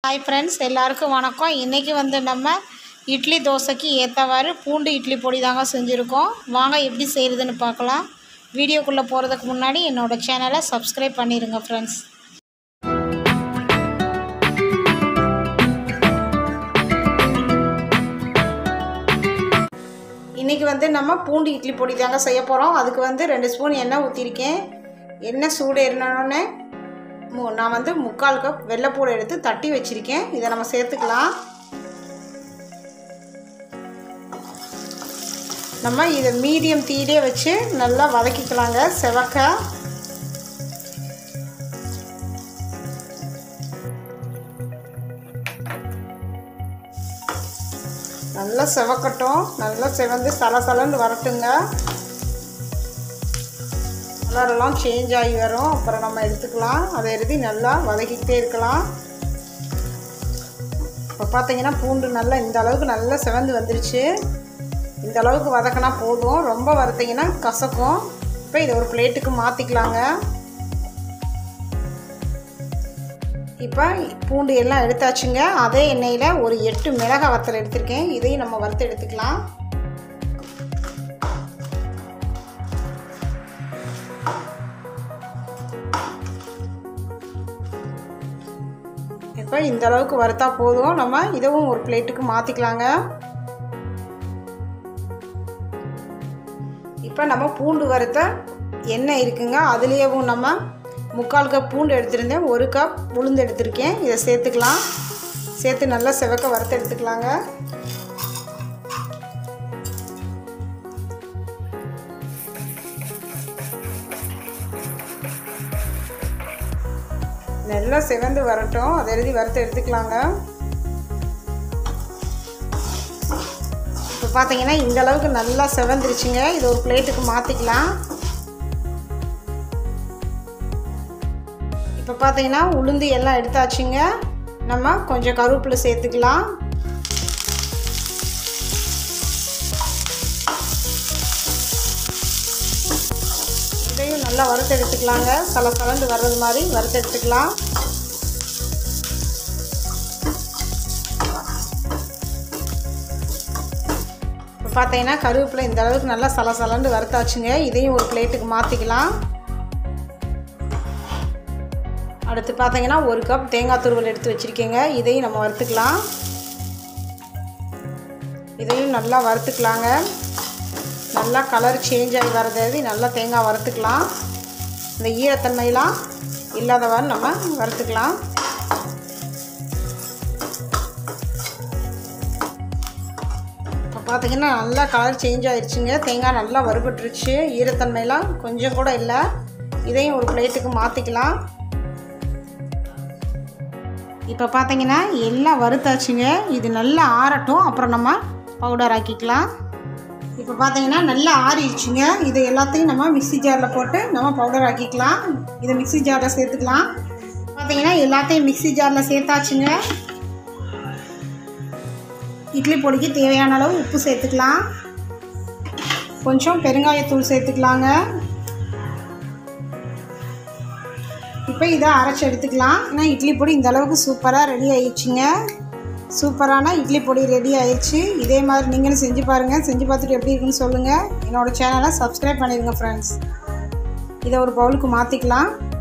hi friends எல்லாருக்கும் வணக்கம் இன்றைக்கி வந்து நம்ம இட்லி தோசைக்கு ஏற்றவாறு பூண்டு இட்லி பொடி தாங்க செஞ்சுருக்கோம் வாங்க எப்படி செய்கிறதுன்னு பார்க்கலாம் வீடியோக்குள்ளே போகிறதுக்கு முன்னாடி என்னோடய சேனலை சப்ஸ்கிரைப் பண்ணிடுங்க ஃப்ரெண்ட்ஸ் இன்றைக்கி வந்து நம்ம பூண்டு இட்லி பொடி தாங்க செய்ய போகிறோம் அதுக்கு வந்து ரெண்டு ஸ்பூன் எண்ணெய் ஊற்றிருக்கேன் எண்ணெய் சூடு ஏறினோடனே மு நான் வந்து முக்கால் கப் வெள்ளைப்பூடு எடுத்து தட்டி வச்சுருக்கேன் இதை நம்ம சேர்த்துக்கலாம் நம்ம இதை மீடியம் தீயிலே வச்சு நல்லா வதக்கிக்கலாங்க செவக்க நல்லா செவக்கட்டும் நல்லா செவந்து சலசலன்னு வரட்டுங்க கலரெல்லாம் சேஞ்ச் ஆகி வரும் அப்புறம் நம்ம எடுத்துக்கலாம் அதை எழுதி நல்லா வதக்கிக்கிட்டே இருக்கலாம் இப்போ பார்த்தீங்கன்னா பூண்டு நல்லா இந்த அளவுக்கு நல்லா செவந்து வந்துருச்சு இந்த அளவுக்கு வதக்கினா போதும் ரொம்ப வறுத்தீங்கன்னா கசக்கும் இப்போ இதை ஒரு பிளேட்டுக்கு மாற்றிக்கலாங்க இப்போ பூண்டு எல்லாம் எடுத்தாச்சுங்க அதே எண்ணெயில் ஒரு எட்டு மிளகாய் வத்தல் எடுத்திருக்கேன் இதையும் நம்ம வறுத்து எடுத்துக்கலாம் இப்போ இந்த அளவுக்கு வறுத்தா போதும் நம்ம இதுவும் ஒரு பிளேட்டுக்கு மாற்றிக்கலாங்க இப்போ நம்ம பூண்டு வறுத்த எண்ணெய் இருக்குங்க அதுலேயும் நம்ம முக்கால் கப் பூண்டு எடுத்திருந்தேன் ஒரு கப் உளுந்து எடுத்திருக்கேன் இதை சேர்த்துக்கலாம் சேர்த்து நல்லா செவக்க வறுத்து எடுத்துக்கலாங்க நல்லா செவந்து வரட்டும் அதை எழுதி வறுத்து எடுத்துக்கலாங்க இப்போ பார்த்தீங்கன்னா இந்த அளவுக்கு நல்லா செவந்துருச்சுங்க இது ஒரு பிளேட்டுக்கு மாற்றிக்கலாம் இப்போ பார்த்தீங்கன்னா உளுந்து எல்லாம் எடுத்தாச்சுங்க நம்ம கொஞ்சம் கருவேப்பிலை சேர்த்துக்கலாம் இதையும் நல்லா வறுத்து எடுத்துக்கலாங்க சல சலந்து வர்றது மாதிரி வறுத்து எடுத்துக்கலாம் இப்போ பார்த்தீங்கன்னா கருவேப்பிலை இந்த அளவுக்கு நல்லா சல சலண்டு வறுத்தாச்சுங்க இதையும் ஒரு பிளேட்டுக்கு மாற்றிக்கலாம் அடுத்து பார்த்தீங்கன்னா ஒரு கப் தேங்காய் துருவல் எடுத்து வச்சுருக்கேங்க இதையும் நம்ம வறுத்துக்கலாம் இதையும் நல்லா வறுத்துக்கலாங்க நல்லா கலர் சேஞ்ச் ஆகி வரது நல்லா தேங்காய் வறுத்துக்கலாம் இந்த ஈரத்தன்மையெல்லாம் இல்லாதவாறு நம்ம வறுத்துக்கலாம் இப்போ பார்த்தீங்கன்னா நல்லா கலர் சேஞ்ச் ஆயிடுச்சுங்க தேங்காய் நல்லா வறுபட்டுருச்சு ஈரத்தன்மையெல்லாம் கொஞ்சம் கூட இல்லை இதையும் ஒரு பிளேட்டுக்கு மாற்றிக்கலாம் இப்போ பார்த்தீங்கன்னா எல்லாம் வறுத்தாச்சுங்க இது நல்லா ஆறட்டும் அப்புறம் நம்ம பவுடர் ஆக்கிக்கலாம் இப்போ பார்த்தீங்கன்னா நல்லா ஆறிடுச்சுங்க இது எல்லாத்தையும் நம்ம மிக்சி ஜாரில் போட்டு நம்ம பவுடர் ஆக்கிக்கலாம் இதை மிக்சி ஜாரில் சேர்த்துக்கலாம் பார்த்தீங்கன்னா எல்லாத்தையும் மிக்சி ஜாரில் சேர்த்தாச்சுங்க இட்லி பொடிக்கு தேவையான அளவு உப்பு சேர்த்துக்கலாம் கொஞ்சம் பெருங்காயத்தூள் சேர்த்துக்கலாங்க இப்போ இதை அரைச்சி எடுத்துக்கலாம் ஏன்னா இட்லி பொடி இந்த அளவுக்கு சூப்பராக ரெடி ஆயிடுச்சுங்க சூப்பரான இட்லி பொடி ரெடி ஆயிடுச்சு இதே மாதிரி நீங்களும் செஞ்சு பாருங்கள் செஞ்சு பார்த்துட்டு எப்படி இருக்குன்னு சொல்லுங்கள் என்னோடய சேனலை சப்ஸ்கிரைப் பண்ணிடுங்க ஃப்ரெண்ட்ஸ் இதை ஒரு பவுலுக்கு மாற்றிக்கலாம்